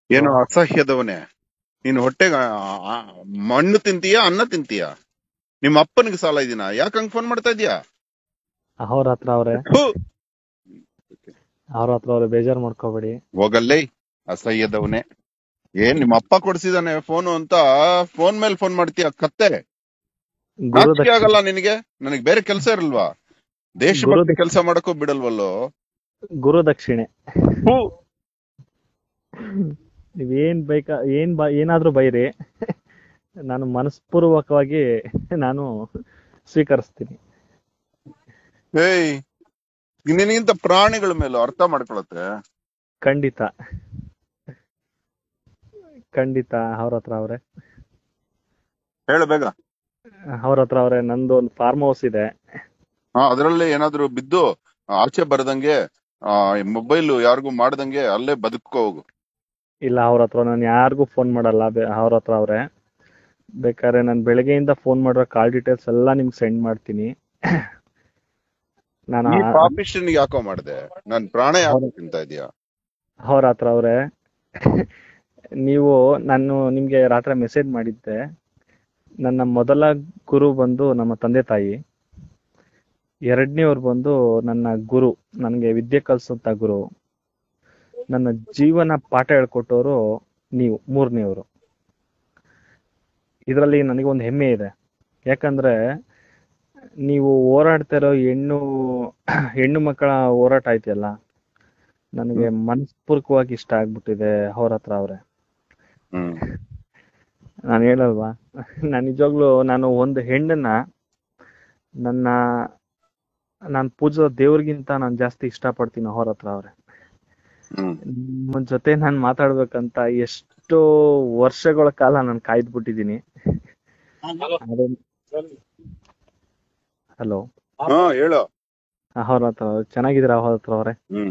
ಏನು ಅಸಹ್ಯದವನೇ ನೀನು ಹೊಟ್ಟೆಗೆ ಆ- ಆ- ಮಣ್ಣು ತಿಂತೀಯ ಅನ್ನ ತಿಂತೀಯ ನಿಮ್ಮ ಅಪ್ಪನಿಗೆ ಸಾಲ ಇದೀನ ಯಾಕೆ ಹಂಗ್ ಫೋನ್ ಮಾಡ್ತಾ ಇದೀಯಾ ಅವ್ರ ಹತ್ರ ಅವ್ರೆ ಥು, ಅವ್ರ ಹತ್ರ ಅವ್ರೆ ಬೇಜಾರ್ ಮಾಡ್ಕೋಬೇಡಿ ಹೋಗಲ್ಲೇ ಅಸಹ್ಯದವನೇ ಏನ್ ನಿಮ್ಮ ಅಪ್ಪ ಕೊಡ್ಸಿದಾನೆ ಫೋನು ಅಂತ ಫೋನ್ ಮೇಲೆ ಫೋನ್ ಮಾಡ್ತೀಯ ಕತ್ತೆ ಗುರು ನಾಚಿಕೆ ಆಗಲ್ಲ ನಿನಗೆ ನನಗೆ ಬೇರೆ ಕೆಲಸ ಇರಲ್ವಾ ದೇಶಭಕ್ತಿ ಗುರು- ಕೆಲಸ ಮಾಡಕ್ಕೂ ಬಿಡಲ್ವಲ್ಲೋ ಗುರು ದಕ್ಷಿಣೆ ಥು, ನೀವೇನ್ ಬೇಕಾ ಏನ್ ಬ ಏನಾದ್ರೂ ಬೈರಿ ನಾನು ಮನಸ್ಪೂರ್ವಕವಾಗಿ ನಾನು ಸ್ವೀಕರಿಸ್ತೀನಿ ಏಯ್ ನಿನಗಿಂತ ಪ್ರಾಣಿಗಳ ಮೇಲೂ ಅರ್ಥ ಮಾಡ್ಕೊಳತ್ತೆ ಖಂಡಿತ ಖಂಡಿತ ಅವ್ರ ಹತ್ರ ಅವ್ರೆ ಹೇಳು ಬೇಗ ಅವ್ರ ಹತ್ರ ಅವ್ರೆ ನಂದು ಒಂದು ಫಾರ್ಮ್ ಹೌಸ್ ಇದೆ ಹಾ ಅದ್ರಲ್ಲಿ ಏನಾದ್ರು ಬಿದ್ದು ಆಚೆ ಬರದಂಗೆ ಆ ಮೊಬೈಲ್ ಯಾರಿಗೂ ಮಾಡ್ದಂಗೆ ಅಲ್ಲೇ ಬದುಕೋ ಹೋಗು ಇಲ್ಲ ಅವ್ರ ಹತ್ರ ನಾನು ಯಾರಿಗೂ ಫೋನ್ ಮಾಡಲ್ಲ ಬೆ- ಅವ್ರ ಹತ್ರ ಅವ್ರೆ ಬೇಕಾದ್ರೆ ನಾನು ಬೆಳಗ್ಗೆಯಿಂದ ಫೋನ್ ಮಾಡಿರೋ ಕಾಲ್ ಡೀಟೇಲ್ಸ್ ಎಲ್ಲ ನಿಮ್ಗೆ ಸೆಂಡ್ ಮಾಡ್ತೀನಿ ನಾನು ಈ ಪಾಪಿಸ್ಟನ್ ಯಾಕೋ ಮಾಡ್ದೆ ನನ್ ಪ್ರಾಣ ಯಾಕೆ ತಿಂತಾ ಇದೀಯಾ ಅವ್ರ ಹತ್ರ ಅವ್ರೆ ನೀವು ನಾನು ನಿಮ್ಗೆ ರಾತ್ರಿ ಮೆಸೇಜ್ ಮಾಡಿದ್ದೆ ನನ್ನ ಮೊದಲ ಗುರು ಬಂದು ನಮ್ಮ ತಂದೆ ತಾಯಿ ಎರಡನೇವ್ರು ಬಂದು ನನ್ನ ಗುರು ನನಗೆ ವಿದ್ಯೆ ಕಲಿಸೋಂಥ ಗುರು ನನ್ನ ಜೀವನ ಪಾಠ ಹೇಳ್ಕೊಟ್ಟವರು ನೀವು ಮೂರನೇವರು ಇದರಲ್ಲಿ ನನಗೆ ಒಂದು ಹೆಮ್ಮೆ ಇದೆ ಯಾಕಂದ್ರೆ ನೀವು ಹೋರಾಡ್ತಿರೋ ಹೆಣ್ಣು ಹೆಣ್ಣು ಮಕ್ಕಳ ಹೋರಾಟ ಐತಿಯಲ್ಲ ನನಗೆ ಮನಸ್ಪೂರ್ವಕವಾಗಿ ಇಷ್ಟ ಆಗ್ಬಿಟ್ಟಿದೆ ಅವ್ರ ಹತ್ರ ಅವ್ರೆ ಹ್ಮ್ ನಾನು ಹೇಳಲ್ವಾ ನಾನು ನಿಜವಾಗ್ಲೂ ನಾನು ಒಂದು ಹೆಣ್ಣನ್ನ ನನ್ನ ನಾನು ಪೂಜಿಸೋ ದೇವ್ರಿಗಿಂತ ನಾನು ಜಾಸ್ತಿ ಇಷ್ಟಪಡ್ತೀನಿ ಅವ್ರ ಹತ್ರ ಅವ್ರೆ ಹ್ಮ್ ನಿಮ್ಮ ಜೊತೆ ನಾನು ಮಾತಾಡ್ಬೇಕಂತ ಎಷ್ಟೋ ವರ್ಷಗಳ ಕಾಲ ನಾನು ಕಾಯ್ದ್ಬಿಟ್ಟಿದ್ದೀನಿ ಹಲೋ ಹಾ ಹೇಳು ಅವ್ರ ಹತ್ರ ಚೆನ್ನಾಗಿದ್ದೀರಾ ಅವ್ರ ಹತ್ರ ಅವ್ರೆ ಹ್ಮ್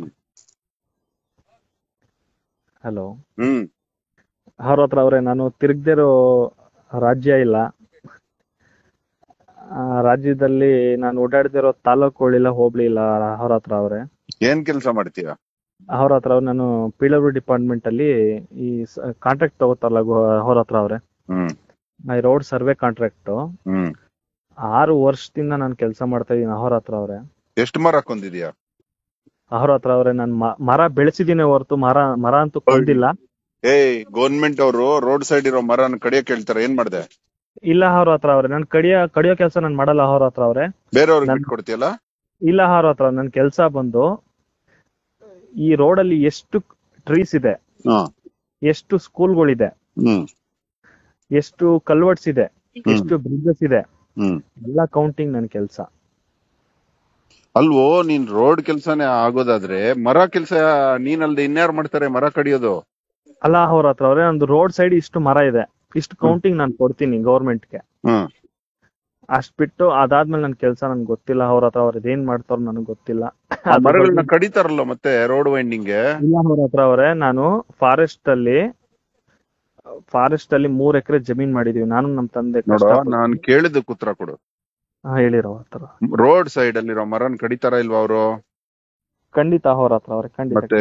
ಹಲೋ ಹ್ಮ್ ಅವ್ರ ಹತ್ರ ಅವ್ರೆ ನಾನು ತಿರುಗ್ದಿರೋ ರಾಜ್ಯ ಇಲ್ಲ ಆ, ರಾಜ್ಯದಲ್ಲಿ ನಾನು ಓಡಾಡ್ದಿರೋ ತಾಲೂಕುಗಳಿಲ್ಲ ಹೋಬ್ಳಿ ಇಲ್ಲ ಅವ್ರ ಹತ್ರ ಅವ್ರೆ ಏನ್ ಕೆಲ್ಸ ಮಾಡ್ತೀಯ ಅವ್ರ ಹತ್ರ ಅವ್ರು ನಾನು ಪಿ ಡಬ್ಲ್ಯೂ ಡಿಪಾರ್ಟ್ಮೆಂಟ್ ಅಲ್ಲಿ ಈ ಕಾಂಟ್ರಾಕ್ಟ್ ತಗೋತಾರಲ್ಲ ಗೋ- ಅವ್ರ ಹತ್ರ ಅವ್ರೆ ಹ್ಮ್ ಈ ರೋಡ್ ಸರ್ವೆ ಕಾಂಟ್ರಾಕ್ಟ್ ಹ್ಮ್ ಆರು ವರ್ಷದಿಂದ ನಾನು ಕೆಲಸ ಮಾಡ್ತಾ ಇದೀನಿ ಅವ್ರ ಹತ್ರ ಅವ್ರೆ ಎಷ್ಟು ಮರ ಕೊಂದಿದ್ಯಾ ಅವ್ರ ಹತ್ರ ಅವ್ರೆ ನಾನು ಮರ ಬೆಳೆಸಿದೀನಿ ಹೊರತು ಮರ ಮರ ಅಂತೂ ಕೊಂದಿಲ್ಲ ಏಯ್ ಗೌರ್ಮೆಂಟ್ ಅವರು ರೋಡ್ ಸೈಡ್ ಇರೋ ಮರನ ಕಡಿಯಕ್ ಹೇಳ್ತಾರೆ ಏನ್ ಮಾಡ್ದೆ ಇಲ್ಲ ಅವ್ರ ಹತ್ರ ಅವ್ರೆ ನಾನು ಕಡಿಯೋ ಕಡಿಯೋ ಕೆಲಸ ನಾನು ಮಾಡಲ್ಲ ಅವ್ರ ಹತ್ರ ಅವ್ರೆ ಬೇರೆಯವ್ರಿಗೆ ನನ್- ಬಿಟ್ಕೊಡ್ತೀಯಲ್ಲ ಇಲ್ಲ ಅವ್ರ ಹತ್ರ ನನ್ನ ಕೆಲಸ ಬಂದು ಈ ರೋಡಲ್ಲಿ ಎಷ್ಟು ಟ್ರೀಸ್ ಇದೆ ಹಾ ಎಷ್ಟು ಸ್ಕೂಲ್ಗಳಿದೆ ಹ್ಮ್ ಎಷ್ಟು ಕಲ್ವರ್ಟ್ಸ್ ಇದೆ ಹ್ಮ್. ಎಷ್ಟು ಬ್ರಿಡ್ಜಸ್ ಇದೆ ಹ್ಮ್ ಎಲ್ಲ ಕೌಂಟಿಂಗ್ ನನ್ನ ಕೆಲಸ ಅಲ್ವೋ ನೀನ್ ರೋಡ್ ಕೆಲ್ಸನೇ ಆಗೋದಾದ್ರೆ ಮರ ಕೆಲ್ಸ ನೀನಲ್ದೆ ಇನ್ಯಾರು ಮಾಡ್ತಾರೆ ಮರ ಕಡಿಯೋದು ಅಲ್ಲ ಅವ್ರ ಹತ್ರ ಅವ್ರೆ ಒಂದು ರೋಡ್ ಸೈಡ್ ಇಷ್ಟು ಮರ ಇದೆ ಇಷ್ಟು ಕೌಂಟಿಂಗ್ ನಾನು ಕೊಡ್ತೀನಿ ಗೌರ್ಮೆಂಟ್ಗೆ ಹ್ಮ್ ಅಷ್ಟ್ ಬಿಟ್ಟು ಅದಾದ್ಮೇಲೆ ನನ್ ಕೆಲಸ ನನ್ಗೆ ಗೊತ್ತಿಲ್ಲ ಅವ್ರ ಹತ್ರ ಅವ್ರ ಏನ್ ಮಾಡ್ತಾರ ನನಗೆ ಗೊತ್ತಿಲ್ಲ ಆ ಅದ್ರ ಮರಗಳನ್ನ ಬಗ್ಗೆ- ಕಡಿತಾರಲ್ಲ ಮತ್ತೆ ರೋಡ್ ವೈಂಡಿಂಗ್ಗೆ ಇಲ್ಲ ಅವ್ರ ಹತ್ರ ಅವ್ರೆ ನಾನು ಫಾರೆಸ್ಟ್ ಅಲ್ಲಿ ಫಾರೆಸ್ಟ್ ಅಲ್ಲಿ ಮೂರ್ ಎಕರೆ ಜಮೀನ್ ಮಾಡಿದೀವಿ ನಾನು ನಮ್ ತಂದೆ ನೋಡ ಕಷ್ಟಪಟ್ಟು- ನಾನ್ ಕೇಳಿದ್ದಕ್ಕೆ ಉತ್ತರ ಕೊಡು ಹಾ, ಹೇಳಿರೋ ಅವ್ರ ಹತ್ರ ರೋಡ್ ಸೈಡ್ ಅಲ್ಲಿರೋ ಮರನ್ ಕಡಿತಾರ ಇಲ್ವಾ ಅವರು ಖಂಡಿತ ಅವ್ರ ಹತ್ರ ಅವ್ರೆ ಖಂಡಿತ ಮತ್ತೆ?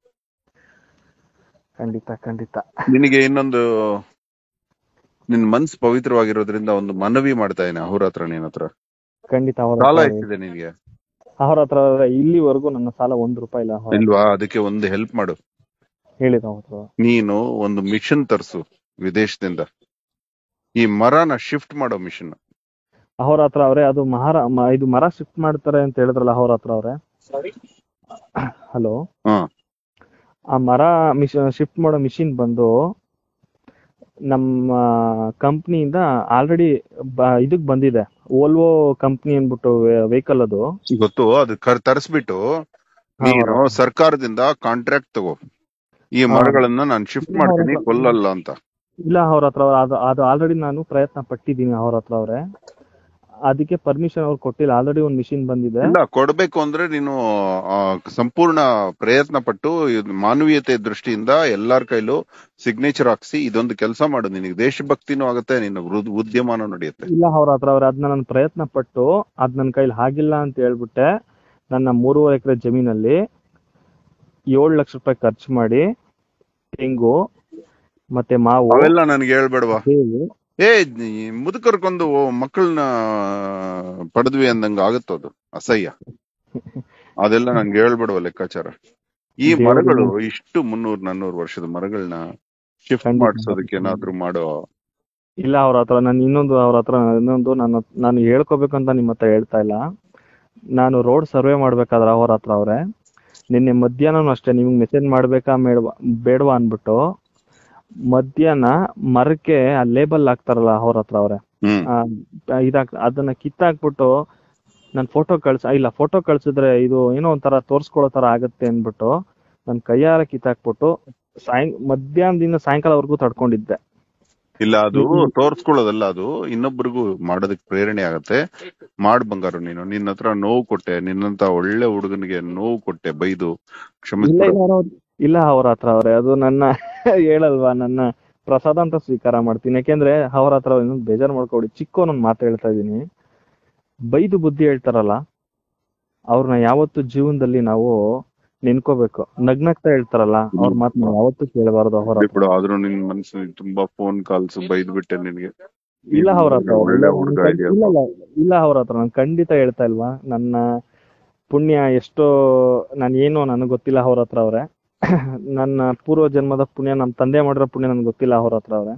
ಖಂಡಿತ ಖಂಡಿತ ನಿನಗೆ ಇನ್ನೊಂದು ನಿನ್ ಮನ್ಸ್ ಪವಿತ್ರವಾಗಿರೋದ್ರಿಂದ ಒಂದು ಮನವಿ ಮಾಡ್ತಾ ಇದ್ದೀನಿ ಅವ್ರ ಹತ್ರ ನಿನ್ ಹತ್ರ ಖಂಡಿತ ಅವ್ರ ಸಾಲ ಹತ್ರ ಎಷ್ಟಿದೆ ನಿನ್ಗೆ ಅವ್ರ ಹತ್ರ ಅವ್ರೆ ಇಲ್ಲಿವರೆಗೂ ನನ್ನ ಸಾಲ ಒಂದ್ ರೂಪಾಯಿ ಇಲ್ಲ ಅವ್ರ ಹತ್ರ. ಇಲ್ವಾ ಅದಕ್ಕೆ ಒಂದು ಹೆಲ್ಪ್ ಮಾಡು ಹೇಳಿದ ಅವ್ರ ಹತ್ರ ನೀನು ಒಂದು ಮಿಷನ್ ತರ್ಸು ವಿದೇಶದಿಂದ ಈ ಮರನ ಶಿಫ್ಟ್ ಮಾಡೋ ಮಿಷನ್ ಅವ್ರ ಹತ್ರ ಅವ್ರೆ ಅದು ಮಹಾರ ಮ- ಇದು ಮರ ಶಿಫ್ಟ್ ಮಾಡ್ತಾರೆ ಅಂತ ಹೇಳಿದ್ರಲ್ಲ ಅವ್ರ ಹತ್ರ ಅವ್ರೆ ಹಲೋ ಹಾ ಆ ಮರ ಶಿಫ್ಟ್ ಮಾಡೋ ಮಿಷಿನ್ ಬಂದು ನಮ್ಮ ಕಂಪ್ನಿಯಿಂದ ಆಲ್ರೆಡಿ ಇದಕ್ ಬಂದಿದೆ ಓಲ್ವೋ ಕಂಪ್ನಿ ಅನ್ಬಿಟ್ಟು ವೆಹಿಕಲ್ ಅದು ಗೊತ್ತು ಅದು ಕರ್ ತರಿಸ್ಬಿಟ್ಟು ನೀನು ಸರ್ಕಾರದಿಂದ ಕಾಂಟ್ರಾಕ್ಟ್ ತಗೋ ಈ ಹಾ. ಮರಗಳನ್ನ ನಾನು ಶಿಫ್ಟ್ ಮಾಡ್ತೀನಿ ಕೊಲ್ಲಲ್ಲ ಅಂತ ಇಲ್ಲ ಅವ್ರ ಹತ್ರ ಅವ್ರು ಅದು ಅದು ಆಲ್ರೆಡಿ ನಾನು ಪ್ರಯತ್ನ ಪಟ್ಟಿದ್ದೀನಿ ಅವ್ರ ಹತ್ರ ಅವ್ರೆ ಅದಕ್ಕೆ ಪರ್ಮಿಷನ್ ಅವ್ರು ಕೊಟ್ಟಿಲ್ಲ ಆಲ್ರೆಡಿ ಒಂದು ಮಿಷಿನ್ ಬಂದಿದೆ ಇಲ್ಲ ಕೊಡ್ಬೇಕು ಅಂದ್ರೆ ನೀನು ಆ, ಸಂಪೂರ್ಣ ಪ್ರಯತ್ನ ಪಟ್ಟು ಇದ್ ಮಾನವೀಯತೆ ದೃಷ್ಟಿಯಿಂದ ಎಲ್ಲಾರ ಕೈಲೂ ಸಿಗ್ನೇಚರ್ ಹಾಕ್ಸಿ ಇದೊಂದು ಕೆಲಸ ಮಾಡು ನಿನಗೆ ದೇಶಭಕ್ತಿನೂ ಆಗುತ್ತೆ ನಿನ್ನ ವೃದ್- ಉದ್ಯಮನೂ ನಡೆಯುತ್ತೆ ಇಲ್ಲ ಅವ್ರ ಹತ್ರ ಅವ್ರೆ ಅದನ್ನ ನಾನು ಪ್ರಯತ್ನ ಪಟ್ಟು ಅದ್ ನನ್ನ ಕೈಲಿ ಆಗಿಲ್ಲ ಅಂತ ಹೇಳ್ಬಿಟ್ಟೆ ನನ್ನ ಮೂರುವರೆ ಎಕರೆ ಜಮೀನಲ್ಲಿ ಏಳು ಲಕ್ಷ ರೂಪಾಯಿ ಖರ್ಚು ಮಾಡಿ ತೆಂಗು ಮತ್ತೆ ಮಾವು ಅವೆಲ್ಲ ನನ್ಗೆ ಹೇಳ್ಬೇಡವಾ ಬೇವು ಏ ಈ ಮುದುಕರ್ಕೊಂದು ಮಕ್ಕಳನ್ನ ಪಡೆದ್ವಿ ಅಂದಂಗ ಆಗುತ್ತದು ಅಸಹ್ಯ ಅದೆಲ್ಲ ನನ್ಗೆ ಹೇಳ್ಬೇಡವ ಲೆಕ್ಕಾಚಾರ ಈ ದೇವ್ರು ಮರಗಳು ಇಷ್ಟು ಮುನ್ನೂರ್ ನಾನ್ನೂರು ವರ್ಷದ ಮರಗಳನ್ನ ಶಿಫ್ಟ್ ಖಂಡಿತ. ಮಾಡಿಸೋದಕ್ಕೆ ಏನಾದ್ರೂ ಮಾಡೋ ಇಲ್ಲ ಅವ್ರ ಹತ್ರ ನಾನು ಇನ್ನೊಂದು ಅವ್ರ ಹತ್ರ ಇನ್ನೊಂದು ನಾನು ನಾನು ಹೇಳ್ಕೊಬೇಕಂತ ನಿಮ್ಮ ಹತ್ರ ಹೇಳ್ತಾ ಇಲ್ಲ ನಾನು ರೋಡ್ ಸರ್ವೆ ಮಾಡ್ಬೇಕಾದ್ರೆ ಅವ್ರ ಹತ್ರ ಅವ್ರೆ ನಿನ್ನೆ ಮಧ್ಯಾಹ್ನನೂ ಅಷ್ಟೇ ನಿಮ್ಗೆ ಮೆಸೇಜ್ ಮಾಡ್ಬೇಕಾ ಬೇಡವಾ ಬೇಡವಾ ಅನ್ಬಿಟ್ಟು ಮಧ್ಯಾಹ್ನ ಮರಕ್ಕೆ ಆ ಲೇಬಲ್ ಹಾಕ್ತಾರಲ್ಲ ಅವ್ರ ಹತ್ರ ಅವ್ರೆ ಹ್ಮ್ ಆ, ಇದಾಕ್ ಅದನ್ನ ಕಿತ್ತಾಕ್ಬಿಟ್ಟು ನಾನು ಫೋಟೋ ಕಳ್ಸ ಇಲ್ಲ ಫೋಟೋ ಕಳ್ಸಿದ್ರೆ ಇದು ಏನೋ ಒಂಥರ ತೋರ್ಸ್ಕೊಳ್ಳೋ ತರ ಆಗತ್ತೆ ಅಂದ್ಬಿಟ್ಟು ನನ್ ಕೈಯಾರ ಕಿತ್ತಾಕ್ಬಿಟ್ಟು ಸಾಯಂ ಮಧ್ಯಾಹ್ನದಿಂದ ಸಾಯಂಕಾಲವರೆಗೂ ತಡ್ಕೊಂಡಿದ್ದೆ ಇಲ್ಲ ಅದು ತೋರ್ಸ್ಕೊಳ್ಳೋದಲ್ಲ ಅದು ಇನ್ನೊಬ್ರಿಗೂ ಮಾಡೋದಕ್ಕೆ ಪ್ರೇರಣೆ ಆಗತ್ತೆ ಮಾಡ್ ಬಂಗಾರು ನೀನು ನಿನ್ನ ಹತ್ರ ನೋವು ಕೊಟ್ಟೆ ನಿನ್ನಂತ ಒಳ್ಳೆ ಹುಡುಗನಿಗೆ ನೋವು ಕೊಟ್ಟೆ ಬೈದು ಇಲ್ಲ ಕ್ಷಮಿಸ್ಬಿಡು ಇಲ್ಲ ಅವ್ರ- ಇಲ್ಲ ಅವ್ರ ಹತ್ರ ಅವ್ರೆ ಅದು ನನ್ನ ಹೇಳಲ್ವಾ ನನ್ನ ಪ್ರಸಾದ ಅಂತ ಸ್ವೀಕಾರ ಮಾಡ್ತೀನಿ ಯಾಕೆಂದ್ರೆ ಅವ್ರ ಹತ್ರ ಇನ್ನೊಂದು ಬೇಜಾರ್ ಮಾಡ್ಕೊಡಿ ಚಿಕ್ಕವನೊಂದು ಮಾತು ಹೇಳ್ತಾ ಇದೀನಿ ಬೈದು ಬುದ್ಧಿ ಹೇಳ್ತಾರಲ್ಲ ಅವ್ರನ್ನ ಯಾವತ್ತು ಜೀವನದಲ್ಲಿ ನಾವು ನೆನ್ಕೋಬೇಕು ನಗ್ನಗ್ತಾ ಹೇಳ್ತಾರಲ್ಲ ಅವ್ರ ಮಾತು ನಾವು ಯಾವತ್ತೂ ಕೇಳಬಾರ್ದು ಅವ್ರ ಹತ್ರ ಬಿಡು ಆದ್ರೂ ನಿನ್ ಮನ್ಸು ತುಂಬಾ ಫೋನ್ ಕಾಲ್ಸ್ ಬೈದ್ ಬಿಟ್ಟೆ ನಿನ್ಗೆ ಇಲ್ಲ ಅವ್ರ ಹತ್ರ ಒಳ್ಳೆ ಇಲ್ಲ ಹುಡುಗ ನಾನ್ ಇದೆಯಾ ಇಲ್ಲ ಇಲ್ಲ ಇಲ್ಲ ಅವ್ರ ಹತ್ರ ನಾನು ಖಂಡಿತ ಹೇಳ್ತಾ ಇಲ್ವಾ ನನ್ನ ಪುಣ್ಯ ಎಷ್ಟೋ ನಾನು ಏನೋ ನನಗೆ ಗೊತ್ತಿಲ್ಲ ಅವ್ರ ಹತ್ರ ಅವ್ರೆ ನನ್ನ ಪೂರ್ವ ಜನ್ಮದ ಪುಣ್ಯ ನಮ್ಮ ತಂದೆ ಮಾಡಿರೋ ಪುಣ್ಯ ನನ್ಗೆ ಗೊತ್ತಿಲ್ಲ ಅವ್ರ ಹತ್ರ ಅವ್ರೆ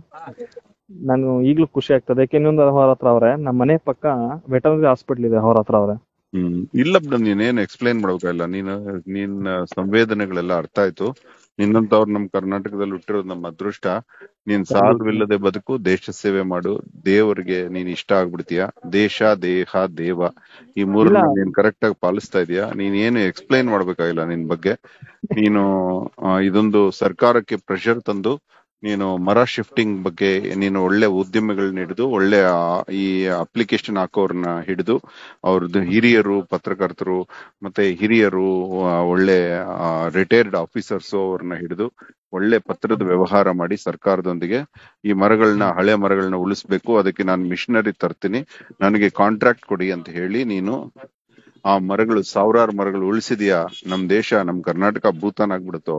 ನಾನು ಈಗ್ಲೂ ಖುಷಿ ಆಗ್ತದೆ ಯಾಕೆ ಇನ್ನೊಂದು ಅವ್ರ ಹತ್ರ ಅವ್ರೆ ನಮ್ಮ ಮನೆ ಪಕ್ಕ ವೆಟರ್ನರಿ ಹಾಸ್ಪಿಟಲ್ ಇದೆ ಅವ್ರ ಹತ್ರ ಅವ್ರೆ ಹ್ಮ್ ಇಲ್ಲ ಬಿಡು ನೀನೇನ್ ಎಕ್ಸ್ಪ್ಲೈನ್ ಮಾಡ್ಬೇಕಾಗಿಲ್ಲ ನೀನು ನಿನ್ನ ಸಂವೇದನೆಗಳೆಲ್ಲ ಅರ್ಥ ಆಯ್ತು ನಿನ್ನಂತವ್ರು ನಮ್ ಕರ್ನಾಟಕದಲ್ಲಿ ಹುಟ್ಟಿರೋದು ನಮ್ಮ ಅದೃಷ್ಟ ನೀನ್ ಸಾಲ್ವಿಲ್ಲದೆ ಬದುಕು ದೇಶ ಸೇವೆ ಮಾಡು ದೇವರಿಗೆ ನೀನ್ ಇಷ್ಟ ಆಗ್ಬಿಡ್ತೀಯ ದೇಶ ದೇಹ ದೇವ ಈ ಮೂರನ್ನ ಇಲ್ಲ. ನೀನ್ ಕರೆಕ್ಟ್ ಆಗಿ ಪಾಲಿಸ್ತಾ ಇದೀಯಾ ನೀನ್ ಏನು ಎಕ್ಸ್ಪ್ಲೈನ್ ಮಾಡ್ಬೇಕಾಗಿಲ್ಲ ನಿನ್ ಬಗ್ಗೆ ನೀನು ಆ, ಇದೊಂದು ಸರ್ಕಾರಕ್ಕೆ ಪ್ರೆಷರ್ ತಂದು ನೀನು ಮರ ಶಿಫ್ಟಿಂಗ್ ಬಗ್ಗೆ ನೀನು ಒಳ್ಳೆ ಉದ್ಯಮಿಗಳನ್ನ ಹಿಡಿದು ಒಳ್ಳೆ ಆ, ಈ ಅಪ್ಲಿಕೇಶನ್ ಹಾಕೋರ್ನ ಹಿಡಿದು ಅವ್ರದ್ದು ಹಿರಿಯರು ಪತ್ರಕರ್ತರು ಮತ್ತೆ ಹಿರಿಯರು ಆ, ಒಳ್ಳೆ ರಿಟೈರ್ಡ್ ಆಫೀಸರ್ಸ್ ಅವ್ರನ್ನ ಹಿಡಿದು ಒಳ್ಳೆ ಪತ್ರದ ವ್ಯವಹಾರ ಮಾಡಿ ಸರ್ಕಾರದೊಂದಿಗೆ ಈ ಮರಗಳನ್ನ ಹಳೆ ಮರಗಳನ್ನ ಉಳಿಸ್ಬೇಕು ಅದಕ್ಕೆ ನಾನು ಮಿಷನರಿ ತರ್ತೀನಿ ನನಗೆ ಕಾಂಟ್ರಾಕ್ಟ್ ಕೊಡಿ ಅಂತ ಹೇಳಿ ನೀನು ಆ ಮರಗಳು ಸಾವಿರಾರು ಮರಗಳು ಉಳಿಸಿದ್ಯಾ ನಮ್ ದೇಶ ನಮ್ ಕರ್ನಾಟಕ ಭೂತಾನ್ ಆಗ್ಬಿಡುತ್ತೋ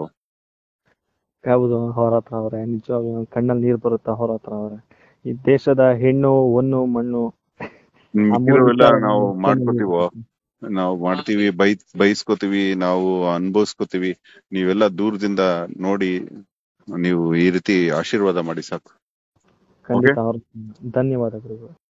ಹೌದು ಅವ್ರ ಹತ್ರ ಅವ್ರೆ ನಿಜವಾಗ್ಲೂ ನನ್ ಕಣ್ಣಲ್ಲಿ ನೀರ್ ಬರುತ್ತೆ ಅವ್ರ ಹತ್ರ ಅವ್ರೆ ಈ ದೇಶದ ಹೆಣ್ಣು ಹೊನ್ನು ಮಣ್ಣು ಆ ಮೂರು ಮಿಕ್ಕಿರೋವೆಲ್ಲ ವಿಚಾರ ನಾವು ನನ್ ಮಾಡ್ಕೋತೀವೋ ನಾವು ಮಾಡ್ತೀವಿ ಬೈ ಬೈಸ್ಕೋತೀವಿ ನಾವು ಅನ್ಭವಿಸ್ಕೋತೀವಿ ನೀವೆಲ್ಲ ದೂರದಿಂದ ನೋಡಿ ನೀವು ಈ ರೀತಿ ಆಶೀರ್ವಾದ ಮಾಡಿ ಸಾಕು ಖಂಡಿತ ಅವ್ರ ಧನ್ಯವಾದಗಳು